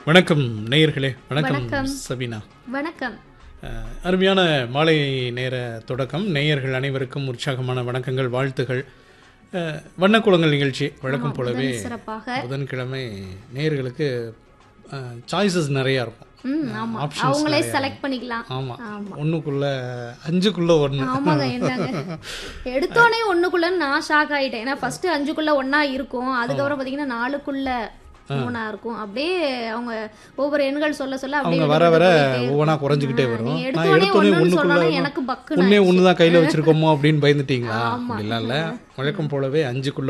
வணக்கம் நேயர்களே வணக்கம் வணக்கம். சபீனா வணக்கம் அஹ், அருமையான மாலை நேர தொடக்கம் நேயர்கள் அனைவருக்கும் உற்சாகமான வணக்கங்கள் வாழ்த்துகள் அஹ், வண்ணக்குளங்கள் நிகழ்ச்சி வழக்கம் போலவே முதல் சிறப்பாக புதன்கிழமை நேயர்களுக்கு சாய்ஸஸ் நிறையா இருக்கும் ம் ஆமா Options அவங்களே நிறைய. செலக்ட் பண்ணிக்கலாம் ஆமாம் ஆமா ஒன்றுக்குள்ள அஞ்சுக்குள்ள ஒன்று ஆமாங்க என்னங்க எடுத்தோடனே ஒண்ணுக்குள்ளன்னு நான் ஷாக் ஆயிட்டேன் ஏன்னா ஃபர்ஸ்ட் அஞ்சுக்குள்ள ஒண்ணா இருக்கும் அதுக்கப்புறம் பாத்தீங்கன்னா நாலுக்குள்ள மூணா இருக்கும் அப்படியே அவங்க ஒவ்வொரு எண்கள் சொல்ல சொல்ல அப்படியே அவங்க வர வர விடுபட்டு போயிட்டே இருக்கும். ஒவ்வொன்றா குறைஞ்சிக்கிட்டே ஆ, வரும் நீ நான் எடுத்தோடனே எடுத்தோடனே ஒண்ணுன்னு ஒன்றுக்குள்ள சொன்னாலும் எனக்கு பக்குன்னு ஒன்னே ஒன்று தான் கையில் வச்சிருக்கோமோ அப்படின்னு பயந்துட்டீங்களா ஆமா. இல்ல இல்ல வழக்கம் போலவே அஞ்சுக்குள்ள